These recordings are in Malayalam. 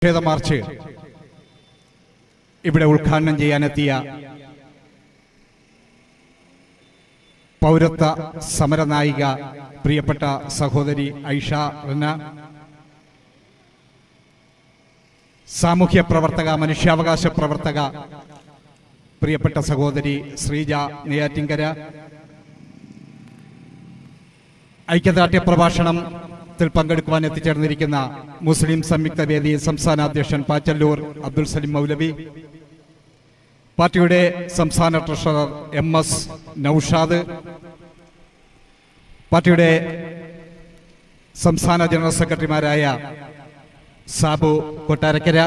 പ്രതിഷേധ മാർച്ച് ഇവിടെ ഉദ്ഘാടനം ചെയ്യാനെത്തിയ പൗരത്വ സമരനായിക പ്രിയപ്പെട്ട സഹോദരി ഐഷ റന സാമൂഹ്യ പ്രവർത്തക മനുഷ്യാവകാശ പ്രവർത്തക പ്രിയപ്പെട്ട സഹോദരി ശ്രീജ നെയ്യാറ്റിങ്കര ഐക്യദാർഢ്യ പ്രഭാഷണത്തിൽ പങ്കെടുക്കുവാൻ എത്തിച്ചേർന്നിരിക്കുന്ന മുസ്ലിം സംയുക്ത വേദി സംസ്ഥാന അധ്യക്ഷൻ പാച്ചല്ലൂർ അബ്ദുൽ സലിം മൗലവി പാർട്ടിയുടെ സംസ്ഥാന ട്രഷറർ എം എസ് നൌഷാദ് പാർട്ടിയുടെ സംസ്ഥാന ജനറൽ സെക്രട്ടറിമാരായ സാബു കൊട്ടാരക്കര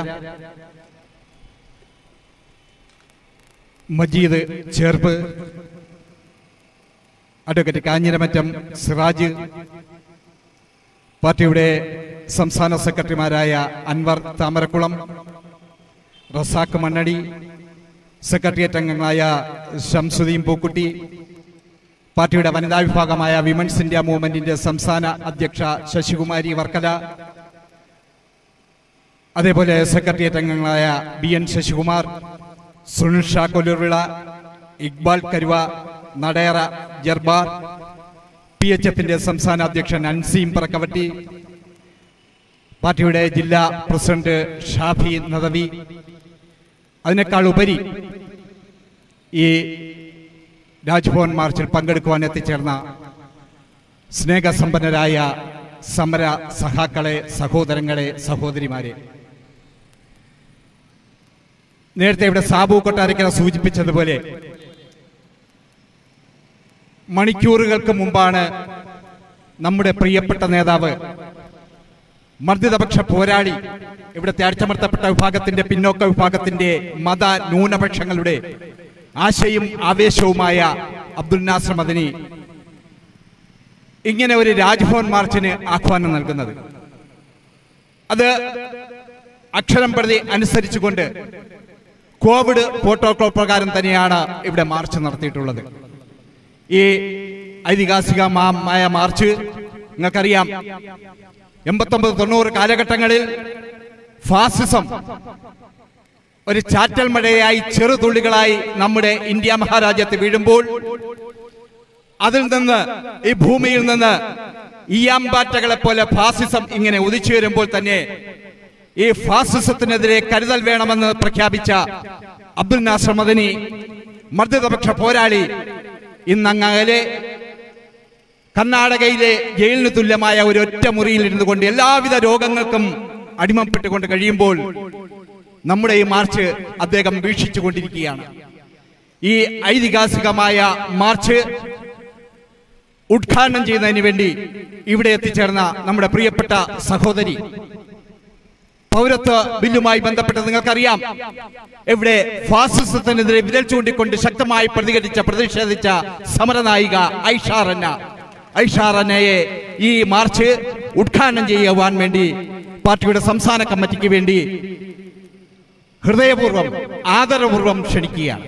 മജീദ് ചേർപ്പ് അഡ്വക്കേറ്റ് കാഞ്ഞിരമറ്റം സിറാജ് പാർട്ടിയുടെ സംസ്ഥാന സെക്രട്ടറിമാരായ അൻവർ താമരക്കുളം റസാഖ് മണ്ണടി സെക്രട്ടേറിയറ്റ് അംഗങ്ങളായ ഷംസുദ്ദീൻ പൂക്കുട്ടി പാർട്ടിയുടെ വനിതാ വിഭാഗമായ വിമൻസ് ഇന്ത്യ മൂവ്മെന്റിന്റെ സംസ്ഥാന അധ്യക്ഷ ശശികുമാരി വർക്കല അതേപോലെ സെക്രട്ടേറിയറ്റ് അംഗങ്ങളായ B N Sasikumar Sunil Shah Kollurvila Iqbal Karuva Nadayara Jabbar P H എഫിന്റെ സംസ്ഥാന അധ്യക്ഷൻ അൻസീം പറക്കവട്ടി പാർട്ടിയുടെ ജില്ലാ പ്രസിഡന്റ് ഷാഫി നദവി അതിനേക്കാൾ ഉപരി ഈ രാജ്ഭവൻ മാർച്ചിൽ പങ്കെടുക്കുവാൻ എത്തിച്ചേർന്ന സ്നേഹസമ്പന്നരായ സമര സഹാക്കളെ സഹോദരങ്ങളെ സഹോദരിമാരെ നേരത്തെ ഇവിടെ സാബു കൊട്ടാരക്കര സൂചിപ്പിച്ചതുപോലെ മണിക്കൂറുകൾക്ക് മുമ്പാണ് നമ്മുടെ പ്രിയപ്പെട്ട നേതാവ് മർദ്ദിതപക്ഷ പോരാളി ഇവിടുത്തെ അടിച്ചമർത്തപ്പെട്ട വിഭാഗത്തിന്റെ പിന്നോക്ക വിഭാഗത്തിന്റെ മത ന്യൂനപക്ഷങ്ങളുടെ ആശയും ആവേശവുമായ അബ്ദുൽ നാസർ മദനി ഇങ്ങനെ ഒരു രാജ്ഭവൻ മാർച്ചിന് ആഹ്വാനം നൽകുന്നത് അത് അക്ഷരം പ്രതി അനുസരിച്ചുകൊണ്ട് കോവിഡ് പ്രോട്ടോകോൾ പ്രകാരം തന്നെയാണ് ഇവിടെ മാർച്ച് നടത്തിയിട്ടുള്ളത് ഈ ഐതിഹാസികമായ മാർച്ച് നിങ്ങൾക്കറിയാം എൺപത്തൊമ്പത് തൊണ്ണൂറ് കാലഘട്ടങ്ങളിൽ ഫാസിസം ഒരു ചാറ്റൽ മഴയായി ചെറുതുള്ളികളായി നമ്മുടെ ഇന്ത്യ മഹാരാജ്യത്ത് വീഴുമ്പോൾ അതിൽ നിന്ന് ഈ ഭൂമിയിൽ നിന്ന് ഈയാമ്പാറ്റകളെ പോലെ ഫാസിസം ഇങ്ങനെ ഉദിച്ചു വരുമ്പോൾ തന്നെ ഈ ഫാസിസത്തിനെതിരെ കരുതൽ വേണമെന്ന് പ്രഖ്യാപിച്ച അബ്ദുൽ നാസർ മദനി മർദ്ദിതപക്ഷ പോരാളി ഇന്നങ്ങലെ കർണാടകയിലെ ജയിലിന് തുല്യമായ ഒരു ഒറ്റ മുറിയിൽ ഇരുന്നു കൊണ്ട് എല്ലാവിധ രോഗങ്ങൾക്കും അടിമപ്പെട്ടുകൊണ്ട് കഴിയുമ്പോൾ നമ്മുടെ ഈ മാർച്ച് അദ്ദേഹം വീക്ഷിച്ചു കൊണ്ടിരിക്കുകയാണ് ഈ ഐതിഹാസികമായ മാർച്ച് ഉദ്ഘാടനം ചെയ്യുന്നതിന് വേണ്ടി ഇവിടെ എത്തിച്ചേർന്ന നമ്മുടെ പ്രിയപ്പെട്ട സഹോദരി പൗരത്വ ബില്ലുമായി ബന്ധപ്പെട്ട് നിങ്ങൾക്കറിയാം ഇവിടെ ഫാസിസത്തിനെതിരെ വിരൽ ചൂണ്ടിക്കൊണ്ട് ശക്തമായി പ്രതികരിച്ച പ്രതിഷേധിച്ച സമരനായിക ഐഷ റന്ന ഐഷ റന്നയെ ഈ മാർച്ച് ഉദ്ഘാടനം ചെയ്യുവാൻ വേണ്ടി പാർട്ടിയുടെ സംസ്ഥാന കമ്മിറ്റിക്ക് വേണ്ടി ഹൃദയപൂർവ്വം ആദരപൂർവ്വം ക്ഷണിക്കുകയാണ്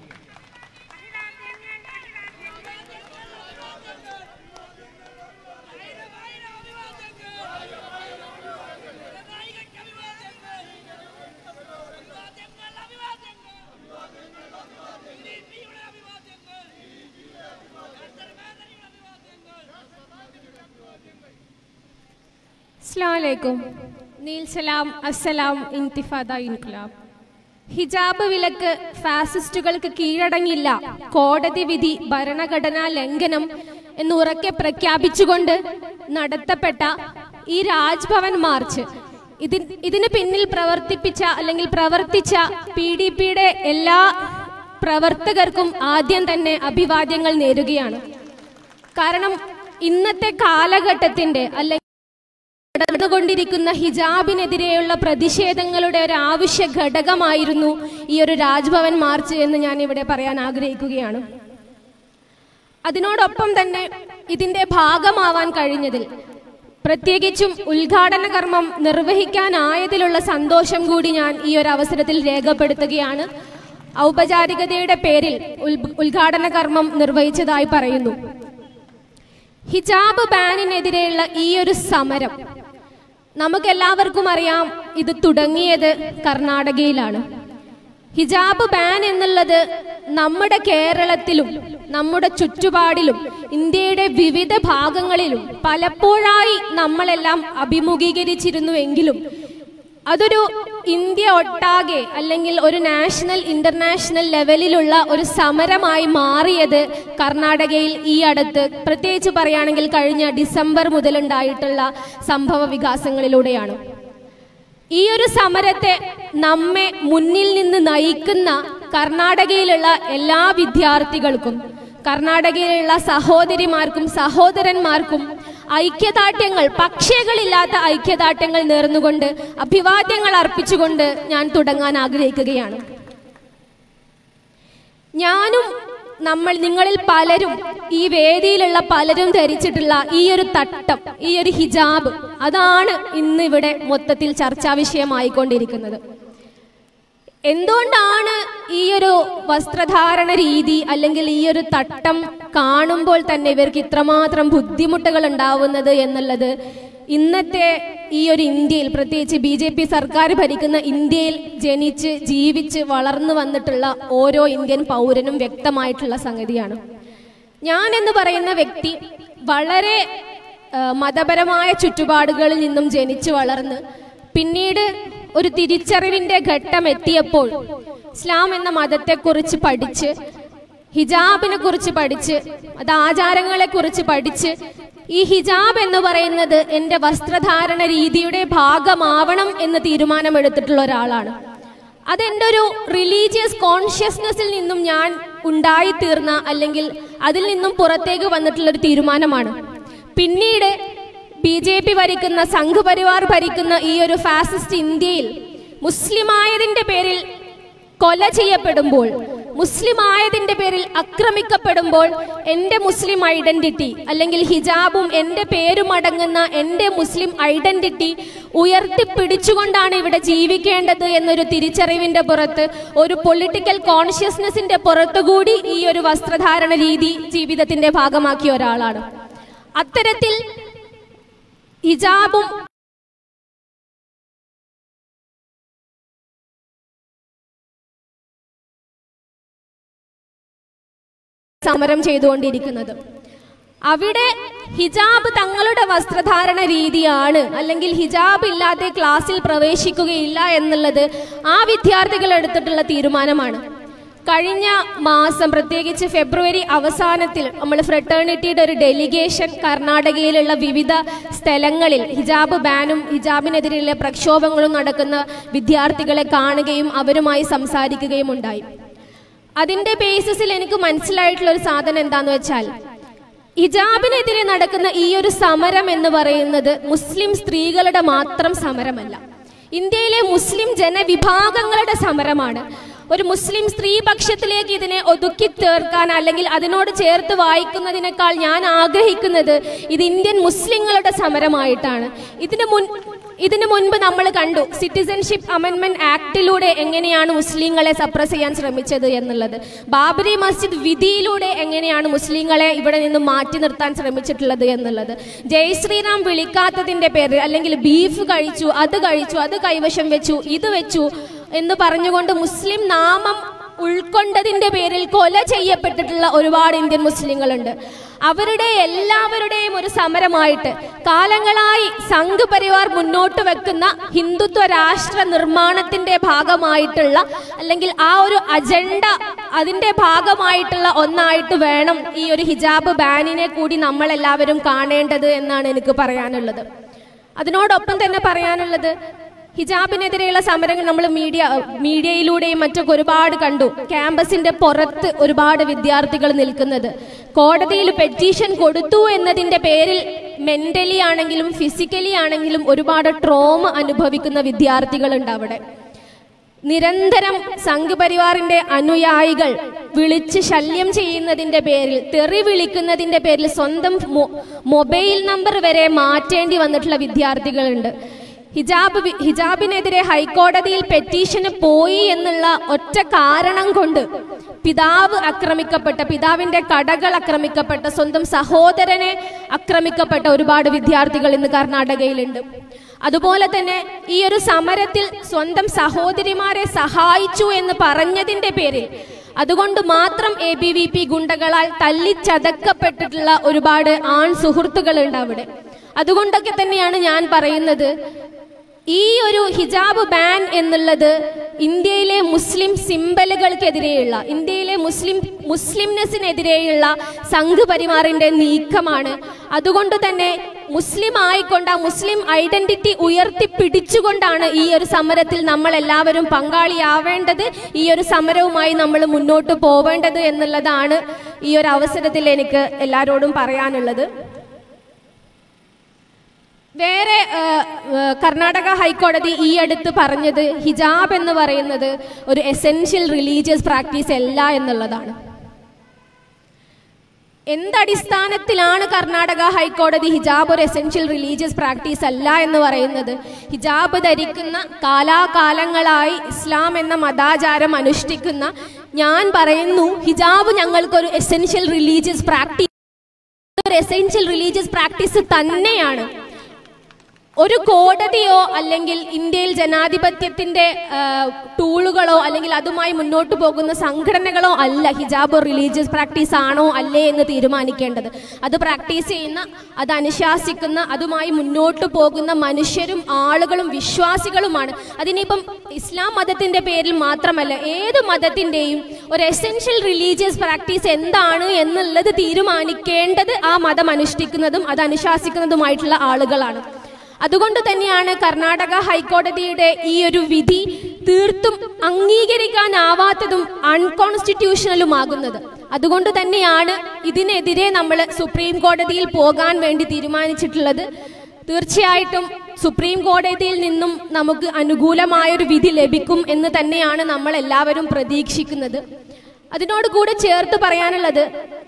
അസ്ലാമലൈക്കും നീൽ സലാം അസ്സലാം ഇൻതിഫാദ ഇൻക്ലാബ് ഹിജാബ് വിലക്ക് ഫാസിസ്റ്റുകൾക്ക് കീഴടങ്ങില്ല കോടതി വിധി ഭരണഘടനാ ലംഘനം എന്ന് ഉറക്കെ പ്രഖ്യാപിച്ചുകൊണ്ട് നടത്തപ്പെട്ട ഈ രാജ്ഭവൻ മാർച്ച് ഇതിൻ ഇതിന് പിന്നിൽ പ്രവർത്തിപ്പിച്ച അല്ലെങ്കിൽ പ്രവർത്തിച്ച പി ഡി പിയുടെ എല്ലാ പ്രവർത്തകർക്കും ആദ്യം തന്നെ അഭിവാദ്യങ്ങൾ നേരുകയാണ് കാരണം ഇന്നത്തെ കാലഘട്ടത്തിന്റെ അല്ലെങ്കിൽ നടന്നുകൊണ്ടിരിക്കുന്ന ഹിജാബിനെതിരെയുള്ള പ്രതിഷേധങ്ങളുടെ ഒരു ആവശ്യ ഘടകമായിരുന്നു ഈ ഒരു രാജ്ഭവൻ മാർച്ച് എന്ന് ഞാൻ ഇവിടെ പറയാൻ ആഗ്രഹിക്കുകയാണ് അതിനോടൊപ്പം തന്നെ ഇതിന്റെ ഭാഗമാവാൻ കഴിഞ്ഞതിൽ പ്രത്യേകിച്ചും ഉദ്ഘാടന കർമ്മം നിർവഹിക്കാനായതിലുള്ള സന്തോഷം കൂടി ഞാൻ ഈ ഒരു അവസരത്തിൽ രേഖപ്പെടുത്തുകയാണ് ഔപചാരികതയുടെ പേരിൽ ഉൽ- ഉദ്ഘാടന കർമ്മം നിർവഹിച്ചതായി പറയുന്നു ഹിജാബ് ബാനിനെതിരെയുള്ള ഈ ഒരു സമരം നമുക്കെല്ലാവർക്കും അറിയാം ഇത് തുടങ്ങിയത് കർണാടകയിലാണ് ഹിജാബ് ബാൻ എന്നുള്ളത് നമ്മുടെ കേരളത്തിലും നമ്മുടെ ചുറ്റുപാടിലും ഇന്ത്യയുടെ വിവിധ ഭാഗങ്ങളിലും പലപ്പോഴായി നമ്മളെല്ലാം അഭിമുഖീകരിച്ചിരുന്നുവെങ്കിലും അതൊരു ഇന്ത്യ ഒട്ടാകെ അല്ലെങ്കിൽ ഒരു നാഷണൽ ഇന്റർനാഷണൽ ലെവലിലുള്ള ഒരു സമരമായി മാറിയത് കർണാടകയിൽ ഈ അടുത്ത് പ്രത്യേകിച്ച് പറയുകയാണെങ്കിൽ കഴിഞ്ഞ ഡിസംബർ മുതലുണ്ടായിട്ടുള്ള സംഭവ വികാസങ്ങളിലൂടെയാണ് ഈ ഒരു സമരത്തെ നമ്മെ മുന്നിൽ നിന്ന് നയിക്കുന്ന കർണാടകയിലുള്ള എല്ലാ വിദ്യാർത്ഥികൾക്കും കർണാടകയിലുള്ള സഹോദരിമാർക്കും സഹോദരന്മാർക്കും ഐക്യദാർഢ്യങ്ങൾ പക്ഷികളില്ലാത്ത ഐക്യദാർഢ്യങ്ങൾ നേർന്നുകൊണ്ട് അഭിവാദ്യങ്ങൾ അർപ്പിച്ചുകൊണ്ട് ഞാൻ തുടങ്ങാൻ ആഗ്രഹിക്കുകയാണ് ഞാനും നമ്മൾ നിങ്ങളിൽ പലരും ഈ വേദിയിലുള്ള പലരും ധരിച്ചിട്ടുള്ള ഈ ഒരു തട്ടം ഈ ഒരു ഹിജാബ് അതാണ് ഇന്ന് ഇവിടെ മൊത്തത്തിൽ ചർച്ചാ വിഷയമായിക്കൊണ്ടിരിക്കുന്നത് എന്തുകൊണ്ടാണ് ഈ ഒരു വസ്ത്രധാരണ രീതി അല്ലെങ്കിൽ ഈ ഒരു തട്ടം കാണുമ്പോൾ തന്നെ ഇവർക്ക് ഇത്രമാത്രം ബുദ്ധിമുട്ടുകൾ ഉണ്ടാവുന്നത് എന്നുള്ളത് ഇന്നത്തെ ഈ ഒരു ഇന്ത്യയിൽ പ്രത്യേകിച്ച് ബി ജെ പി സർക്കാർ ഭരിക്കുന്ന ഇന്ത്യയിൽ ജനിച്ച് ജീവിച്ച് വളർന്നു വന്നിട്ടുള്ള ഓരോ ഇന്ത്യൻ പൗരനും വ്യക്തമായിട്ടുള്ള സംഗതിയാണ് ഞാൻ എന്ന് പറയുന്ന വ്യക്തി വളരെ ആ, മതപരമായ ചുറ്റുപാടുകളിൽ നിന്നും ജനിച്ചു വളർന്ന് പിന്നീട് ഒരു തിരിച്ചറിവിന്റെ ഘട്ടം എത്തിയപ്പോൾ ഇസ്ലാം എന്ന മതത്തെക്കുറിച്ച് പഠിച്ച് ഹിജാബിനെ കുറിച്ച് പഠിച്ച് അത് ആചാരങ്ങളെ കുറിച്ച് പഠിച്ച് ഈ ഹിജാബ് എന്ന് പറയുന്നത് എൻ്റെ വസ്ത്രധാരണ രീതിയുടെ ഭാഗമാവണം എന്ന് തീരുമാനമെടുത്തിട്ടുള്ള ഒരാളാണ് അതെൻ്റെ ഒരു റിലീജിയസ് കോൺഷ്യസ്നെസ്സിൽ നിന്നും ഞാൻ ഉണ്ടായിത്തീർന്ന അല്ലെങ്കിൽ അതിൽ നിന്നും പുറത്തേക്ക് വന്നിട്ടുള്ള ഒരു തീരുമാനമാണ് പിന്നീട് ബി ജെ പി ഭരിക്കുന്ന സംഘപരിവാർ ഭരിക്കുന്ന ഈ ഒരു ഫാസിസ്റ്റ് ഇന്ത്യയിൽ മുസ്ലിമായതിന്റെ പേരിൽ കൊല ചെയ്യപ്പെടുമ്പോൾ മുസ്ലിം ആയതിന്റെ പേരിൽ ആക്രമിക്കപ്പെടുമ്പോൾ എൻ്റെ മുസ്ലിം ഐഡന്റിറ്റി അല്ലെങ്കിൽ ഹിജാബും എൻ്റെ പേരും അടങ്ങുന്ന എൻ്റെ മുസ്ലിം ഐഡന്റിറ്റി ഉയർത്തിപ്പിടിച്ചുകൊണ്ടാണ് ഇവിടെ ജീവിക്കേണ്ടത് എന്നൊരു തിരിച്ചറിവിന്റെ പുറത്ത് ഒരു പൊളിറ്റിക്കൽ കോൺഷ്യസ്നെസിന്റെ പുറത്തുകൂടി ഈ ഒരു വസ്ത്രധാരണ രീതി ജീവിതത്തിന്റെ ഭാഗമാക്കിയ ഒരാളാണ് അത്തരത്തിൽ ഹിജാബും സമരം ചെയ്തുകൊണ്ടിരിക്കുന്നത് അവിടെ ഹിജാബ് തങ്ങളുടെ വസ്ത്രധാരണ രീതിയാണ് അല്ലെങ്കിൽ ഹിജാബ് ഇല്ലാതെ ക്ലാസ്സിൽ പ്രവേശിക്കുകയില്ല എന്നുള്ളത് ആ വിദ്യാർത്ഥികൾ എടുത്തിട്ടുള്ള തീരുമാനമാണ് കഴിഞ്ഞ മാസം പ്രത്യേകിച്ച് ഫെബ്രുവരി അവസാനത്തിൽ നമ്മൾ ഫ്രട്ടേണിറ്റിയുടെ ഒരു ഡെലിഗേഷൻ കർണാടകയിലുള്ള വിവിധ സ്ഥലങ്ങളിൽ ഹിജാബ് ബാനും ഹിജാബിനെതിരെയുള്ള പ്രക്ഷോഭങ്ങളും നടക്കുന്ന വിദ്യാർത്ഥികളെ കാണുകയും അവരുമായി സംസാരിക്കുകയും ഉണ്ടായി അതിന്റെ ബേസിസിൽ എനിക്ക് മനസ്സിലായിട്ടുള്ള ഒരു സാധനം എന്താന്ന് വെച്ചാൽ ഹിജാബിനെതിരെ നടക്കുന്ന ഈ ഒരു സമരം എന്ന് പറയുന്നത് മുസ്ലിം സ്ത്രീകളുടെ മാത്രം സമരമല്ല ഇന്ത്യയിലെ മുസ്ലിം ജനവിഭാഗങ്ങളുടെ സമരമാണ് ഒരു മുസ്ലിം സ്ത്രീപക്ഷത്തിലേക്ക് ഇതിനെ ഒതുക്കി തീർക്കാൻ അല്ലെങ്കിൽ അതിനോട് ചേർത്ത് വായിക്കുന്നതിനേക്കാൾ ഞാൻ ആഗ്രഹിക്കുന്നത് ഇത് ഇന്ത്യൻ മുസ്ലിങ്ങളുടെ സമരമായിട്ടാണ് ഇതിന് മുൻ ഇതിനു മുൻപ് നമ്മൾ കണ്ടു സിറ്റിസൺഷിപ്പ് അമെൻമെന്റ് ആക്ടിലൂടെ എങ്ങനെയാണ് മുസ്ലിങ്ങളെ സപ്രസ് ചെയ്യാൻ ശ്രമിച്ചത് എന്നുള്ളത് ബാബരി മസ്ജിദ് വിധിയിലൂടെ എങ്ങനെയാണ് മുസ്ലിങ്ങളെ ഇവിടെ നിന്ന് മാറ്റി നിർത്താൻ ശ്രമിച്ചിട്ടുള്ളത് എന്നുള്ളത് ജയ് ശ്രീറാം വിളിക്കാത്തതിന്റെ പേരിൽ അല്ലെങ്കിൽ ബീഫ് കഴിച്ചു അത് കഴിച്ചു അത് കൈവശം വെച്ചു ഇത് വെച്ചു എന്ന് പറഞ്ഞുകൊണ്ട് മുസ്ലിം നാമം ഉൾക്കൊണ്ടതിന്റെ പേരിൽ കൊല ചെയ്യപ്പെട്ടിട്ടുള്ള ഒരുപാട് ഇന്ത്യൻ മുസ്ലിങ്ങളുണ്ട് അവരുടെ എല്ലാവരുടെയും ഒരു സമരമായിട്ട് കാലങ്ങളായി സംഘ് പരിവാർ മുന്നോട്ട് വെക്കുന്ന ഹിന്ദുത്വ രാഷ്ട്ര നിർമ്മാണത്തിന്റെ ഭാഗമായിട്ടുള്ള അല്ലെങ്കിൽ ആ ഒരു അജണ്ട അതിന്റെ ഭാഗമായിട്ടുള്ള ഒന്നായിട്ട് വേണം ഈ ഒരു ഹിജാബ് ബാനിനെ കൂടി നമ്മൾ എല്ലാവരും കാണേണ്ടത് എന്നാണ് എനിക്ക് പറയാനുള്ളത് അതിനോടൊപ്പം തന്നെ പറയാനുള്ളത് ഹിജാബിനെതിരെയുള്ള സമരങ്ങൾ നമ്മൾ മീഡിയ മീഡിയയിലൂടെയും മറ്റൊക്കെ ഒരുപാട് കണ്ടു ക്യാമ്പസിന്റെ പുറത്ത് ഒരുപാട് വിദ്യാർത്ഥികൾ നിൽക്കുന്നത് കോടതിയിൽ പെറ്റീഷൻ കൊടുത്തു എന്നതിന്റെ പേരിൽ മെന്റലി ആണെങ്കിലും ഫിസിക്കലി ആണെങ്കിലും ഒരുപാട് ട്രോമ അനുഭവിക്കുന്ന വിദ്യാർത്ഥികളുണ്ട് അവിടെ നിരന്തരം സംഘപരിവാറിന്റെ അനുയായികൾ വിളിച്ച് ശല്യം ചെയ്യുന്നതിന്റെ പേരിൽ തെറി വിളിക്കുന്നതിന്റെ പേരിൽ സ്വന്തം മൊ- മൊബൈൽ നമ്പർ വരെ മാറ്റേണ്ടി വന്നിട്ടുള്ള വിദ്യാർത്ഥികളുണ്ട് ഹിജാബ് വി- ഹിജാബിനെതിരെ ഹൈക്കോടതിയിൽ പെറ്റീഷന് പോയി എന്നുള്ള ഒറ്റ കാരണം കൊണ്ട് പിതാവ് ആക്രമിക്കപ്പെട്ട പിതാവിന്റെ കടകൾ ആക്രമിക്കപ്പെട്ട സ്വന്തം സഹോദരനെ ആക്രമിക്കപ്പെട്ട ഒരുപാട് വിദ്യാർത്ഥികൾ ഇന്ന് കർണാടകയിലുണ്ട് അതുപോലെ തന്നെ ഈ ഒരു സമരത്തിൽ സ്വന്തം സഹോദരിമാരെ സഹായിച്ചു എന്ന് പറഞ്ഞതിന്റെ പേരിൽ അതുകൊണ്ട് മാത്രം എ ബി വി പി ഗുണ്ടകളാൽ തല്ലിച്ചതക്കപ്പെട്ടിട്ടുള്ള ഒരുപാട് ആൺ സുഹൃത്തുക്കളുണ്ട് അവിടെ അതുകൊണ്ടൊക്കെ തന്നെയാണ് ഞാൻ പറയുന്നത് ഈ ഒരു ഹിജാബ് ബാൻ എന്നുള്ളത് ഇന്ത്യയിലെ മുസ്ലിം സിമ്പലുകൾക്കെതിരെയുള്ള ഇന്ത്യയിലെ മുസ്ലിം മുസ്ലിംനെസ്സിനെതിരെയുള്ള സംഘ് പരിമാറിന്റെ നീക്കമാണ് അതുകൊണ്ട് തന്നെ മുസ്ലിം ആയിക്കൊണ്ട് ആ മുസ്ലിം ഐഡന്റിറ്റി ഉയർത്തിപ്പിടിച്ചുകൊണ്ടാണ് ഈ ഒരു സമരത്തിൽ നമ്മൾ എല്ലാവരും പങ്കാളിയാവേണ്ടത് ഈ ഒരു സമരവുമായി നമ്മൾ മുന്നോട്ട് പോവേണ്ടത് എന്നുള്ളതാണ് ഈ ഒരു അവസരത്തിൽ എനിക്ക് എല്ലാവരോടും പറയാനുള്ളത് വേറെ ആ, ആ, കർണാടക ഹൈക്കോടതി ഈ അടുത്ത് പറഞ്ഞത് ഹിജാബ് എന്ന് പറയുന്നത് ഒരു എസെൻഷ്യൽ റിലീജിയസ് പ്രാക്ടീസ് അല്ല എന്നുള്ളതാണ് എന്തടിസ്ഥാനത്തിലാണ് കർണാടക ഹൈക്കോടതി ഹിജാബ് ഒരു എസെൻഷ്യൽ റിലീജിയസ് പ്രാക്ടീസ് അല്ല എന്ന് പറയുന്നത് ഹിജാബ് ധരിക്കുന്ന കാലാകാലങ്ങളായി ഇസ്ലാം എന്ന മതാചാരം അനുഷ്ഠിക്കുന്ന ഞാൻ പറയുന്നു ഹിജാബ് ഞങ്ങൾക്കൊരു എസെൻഷ്യൽ റിലീജിയസ് പ്രാക്ടീസ് ഒരു എസെൻഷ്യൽ റിലീജിയസ് പ്രാക്ടീസ് തന്നെയാണ് ഒരു കോടതിയോ അല്ലെങ്കിൽ ഇന്ത്യയിൽ ജനാധിപത്യത്തിന്റെ ആ, ടൂളുകളോ അല്ലെങ്കിൽ അതുമായി മുന്നോട്ട് പോകുന്ന സംഘടനകളോ അല്ല ഹിജാബ് റിലീജിയസ് പ്രാക്ടീസ് ആണോ അല്ലേ എന്ന് തീരുമാനിക്കേണ്ടത് അത് പ്രാക്ടീസ് ചെയ്യുന്ന അത് അനുശാസിക്കുന്ന അതുമായി മുന്നോട്ട് പോകുന്ന മനുഷ്യരും ആളുകളും വിശ്വാസികളുമാണ് അതിനിപ്പം ഇസ്ലാം മതത്തിന്റെ പേരിൽ മാത്രമല്ല ഏത് മതത്തിന്റെയും ഒരു എസെൻഷ്യൽ റിലീജിയസ് പ്രാക്ടീസ് എന്താണ് എന്നുള്ളത് തീരുമാനിക്കേണ്ടത് ആ മതം അനുഷ്ഠിക്കുന്നതും അത് അനുശാസിക്കുന്നതുമായിട്ടുള്ള ആളുകളാണ് അതുകൊണ്ട് തന്നെയാണ് കർണാടക ഹൈക്കോടതിയുടെ ഈ ഒരു വിധി തീർത്തും അംഗീകരിക്കാനാവാത്തതും അൺകോൺസ്റ്റിറ്റ്യൂഷണലുമാകുന്നത് അതുകൊണ്ട് തന്നെയാണ് ഇതിനെതിരെ നമ്മൾ സുപ്രീം കോടതിയിൽ പോകാൻ വേണ്ടി തീരുമാനിച്ചിട്ടുള്ളത് തീർച്ചയായിട്ടും സുപ്രീം കോടതിയിൽ നിന്നും നമുക്ക് അനുകൂലമായൊരു വിധി ലഭിക്കും എന്ന് തന്നെയാണ് നമ്മൾ എല്ലാവരും പ്രതീക്ഷിക്കുന്നത് അതിനോട് കൂടെ ചേർത്ത് പറയാനുള്ളത്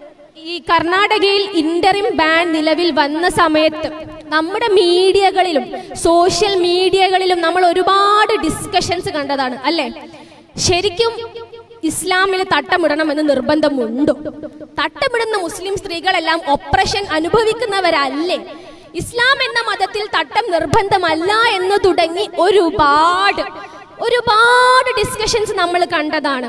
ഈ കർണാടകയിൽ ഇന്ററിം ബാൻ നിലവിൽ വന്ന സമയത്ത് നമ്മുടെ മീഡിയകളിലും സോഷ്യൽ മീഡിയകളിലും നമ്മൾ ഒരുപാട് ഡിസ്കഷൻസ് കണ്ടതാണ് അല്ലേ ശരിക്കും ഇസ്ലാമിൽ തട്ടമിടണമെന്ന് നിർബന്ധമുണ്ടോ തട്ടമിടുന്ന മുസ്ലിം സ്ത്രീകളെല്ലാം ഒപ്രഷൻ അനുഭവിക്കുന്നവരല്ലേ ഇസ്ലാം എന്ന മതത്തിൽ തട്ടം നിർബന്ധമല്ല എന്ന് തുടങ്ങി ഒരുപാട് ഒരുപാട് ഡിസ്കഷൻസ് നമ്മൾ കണ്ടതാണ്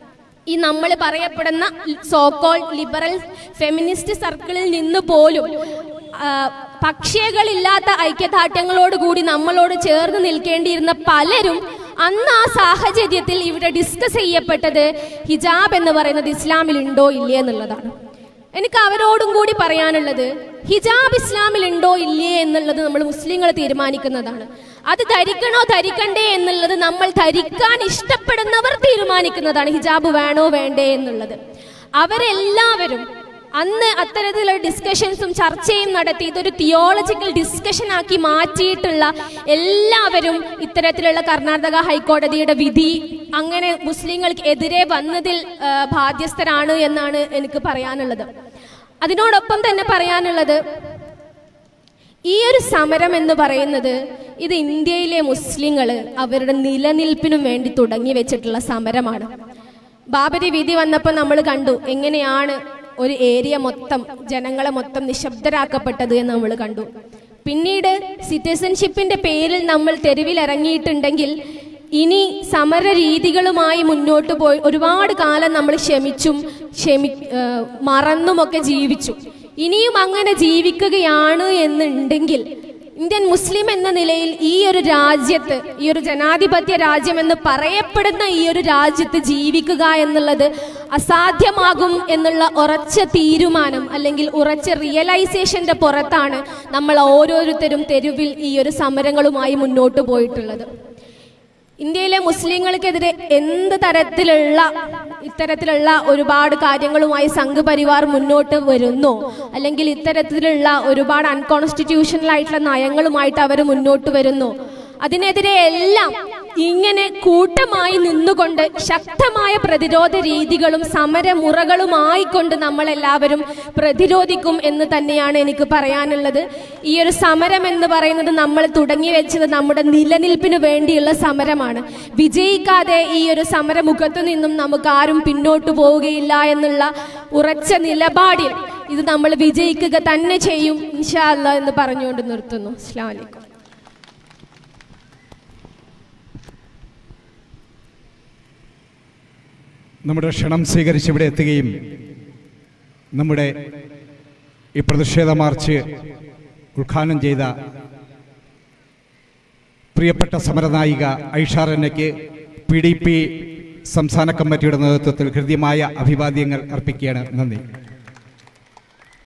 ഈ നമ്മൾ പറയപ്പെടുന്ന സോക്കോൾ ലിബറൽ ഫെമിനിസ്റ്റ് സർക്കിളിൽ നിന്ന് പോലും ആ, പക്ഷികളില്ലാത്ത ഐക്യദാർഢ്യങ്ങളോട് കൂടി നമ്മളോട് ചേർന്ന് നിൽക്കേണ്ടിയിരുന്ന പലരും അന്ന് ആ സാഹചര്യത്തിൽ ഇവിടെ ഡിസ്കസ് ചെയ്യപ്പെട്ടത് ഹിജാബ് എന്ന് പറയുന്നത് ഇസ്ലാമിൽ ഉണ്ടോ ഇല്ലേ എന്നുള്ളതാണ് എനിക്ക് അവരോടും കൂടി പറയാനുള്ളത് ഹിജാബ് ഇസ്ലാമിൽ ഉണ്ടോ ഇല്ലേ എന്നുള്ളത് നമ്മൾ മുസ്ലിങ്ങൾ തീരുമാനിക്കുന്നതാണ് അത് ധരിക്കണോ ധരിക്കണ്ടേ എന്നുള്ളത് നമ്മൾ ധരിക്കാൻ ഇഷ്ടപ്പെടുന്നവർ തീരുമാനിക്കുന്നതാണ് ഹിജാബ് വേണോ വേണ്ടേ എന്നുള്ളത് അവരെല്ലാവരും അന്ന് അത്തരത്തിലുള്ള ഡിസ്കഷൻസും ചർച്ചയും നടത്തി ഇതൊരു തിയോളജിക്കൽ ഡിസ്കഷൻ ആക്കി മാറ്റിയിട്ടുള്ള എല്ലാവരും ഇത്തരത്തിലുള്ള കർണാടക ഹൈക്കോടതിയുടെ വിധി അങ്ങനെ മുസ്ലിങ്ങൾക്ക് എതിരെ വന്നതിൽ ആ, ബാധ്യസ്ഥരാണ് എന്നാണ് എനിക്ക് പറയാനുള്ളത് അതിനോടൊപ്പം തന്നെ പറയാനുള്ളത് ഈ ഒരു സമരം എന്ന് പറയുന്നത് ഇത് ഇന്ത്യയിലെ മുസ്ലിങ്ങൾ അവരുടെ നിലനിൽപ്പിനും വേണ്ടി തുടങ്ങി വെച്ചിട്ടുള്ള സമരമാണ് ബാബരി വിധി വന്നപ്പോൾ നമ്മൾ കണ്ടു എങ്ങനെയാണ് ഒരു ഏരിയ മൊത്തം ജനങ്ങളെ മൊത്തം നിശബ്ദരാക്കപ്പെട്ടത് എന്ന് നമ്മൾ കണ്ടു പിന്നീട് സിറ്റിസൺഷിപ്പിന്റെ പേരിൽ നമ്മൾ തെരുവിലിറങ്ങിയിട്ടുണ്ടെങ്കിൽ ഇനി സമര രീതികളുമായി മുന്നോട്ട് പോയി ഒരുപാട് കാലം നമ്മൾ ക്ഷമിച്ചും ക്ഷമി ആ, മറന്നുമൊക്കെ ജീവിച്ചു ഇനിയും അങ്ങനെ ജീവിക്കുകയാണ് എന്നുണ്ടെങ്കിൽ ഇന്ത്യൻ മുസ്ലിം എന്ന നിലയിൽ ഈ ഒരു രാജ്യത്ത് ഈ ഒരു ജനാധിപത്യ രാജ്യം എന്ന് പറയപ്പെടുന്ന ഈ ഒരു രാജ്യത്ത് ജീവിക്കുക എന്നുള്ളത് അസാധ്യമാകും എന്നുള്ള ഉറച്ച തീരുമാനം അല്ലെങ്കിൽ ഉറച്ച റിയലൈസേഷന്റെ പുറത്താണ് നമ്മൾ ഓരോരുത്തരും തെരുവിൽ ഈ ഒരു സമരങ്ങളുമായി മുന്നോട്ട് പോയിട്ടുള്ളത് ഇന്ത്യയിലെ മുസ്ലിങ്ങൾക്കെതിരെ എന്ത് തരത്തിലുള്ള ഇത്തരത്തിലുള്ള ഒരുപാട് കാര്യങ്ങളുമായി സംഘപരിവാർ മുന്നോട്ട് വരുന്നോ അല്ലെങ്കിൽ ഇത്തരത്തിലുള്ള ഒരുപാട് അൺകോൺസ്റ്റിറ്റ്യൂഷണൽ ആയിട്ടുള്ള നയങ്ങളുമായിട്ട് അവർ മുന്നോട്ട് വരുന്നു അതിനെതിരെ എല്ലാം ഇങ്ങനെ കൂട്ടമായി നിന്നുകൊണ്ട് ശക്തമായ പ്രതിരോധ രീതികളും സമരമുറകളുമായി കൊണ്ട് നമ്മളെല്ലാവരും പ്രതിരോധിക്കും എന്ന് തന്നെയാണ് എനിക്ക് പറയാനുള്ളത് ഈ ഒരു സമരം എന്ന് പറയുന്നത് നമ്മൾ തുടങ്ങി വെച്ചത് നമ്മുടെ നിലനിൽപ്പിന് വേണ്ടിയുള്ള സമരമാണ് വിജയിക്കാതെ ഈ ഒരു സമരമുഖത്തു നിന്നും നമുക്ക് ആരും പിന്നോട്ട് പോവുകയില്ല എന്നുള്ള ഉറച്ച നിലപാടിൽ ഇത് നമ്മൾ വിജയിക്കുക തന്നെ ചെയ്യും ഇൻഷാ അല്ലാ എന്ന് പറഞ്ഞുകൊണ്ട് നിർത്തുന്നു അസ്സാം വലൈക്കും നമ്മുടെ ക്ഷണം സ്വീകരിച്ച് ഇവിടെ എത്തുകയും നമ്മുടെ ഈ പ്രതിഷേധ മാർച്ച് ഉദ്ഘാടനം ചെയ്ത പ്രിയപ്പെട്ട സമരനായിക ഐഷാറന്നയ്ക്ക് പി ഡി പി സംസ്ഥാന കമ്മിറ്റിയുടെ നേതൃത്വത്തിൽ ഹൃദ്യമായ അഭിവാദ്യങ്ങൾ അർപ്പിക്കുകയാണ് നന്ദി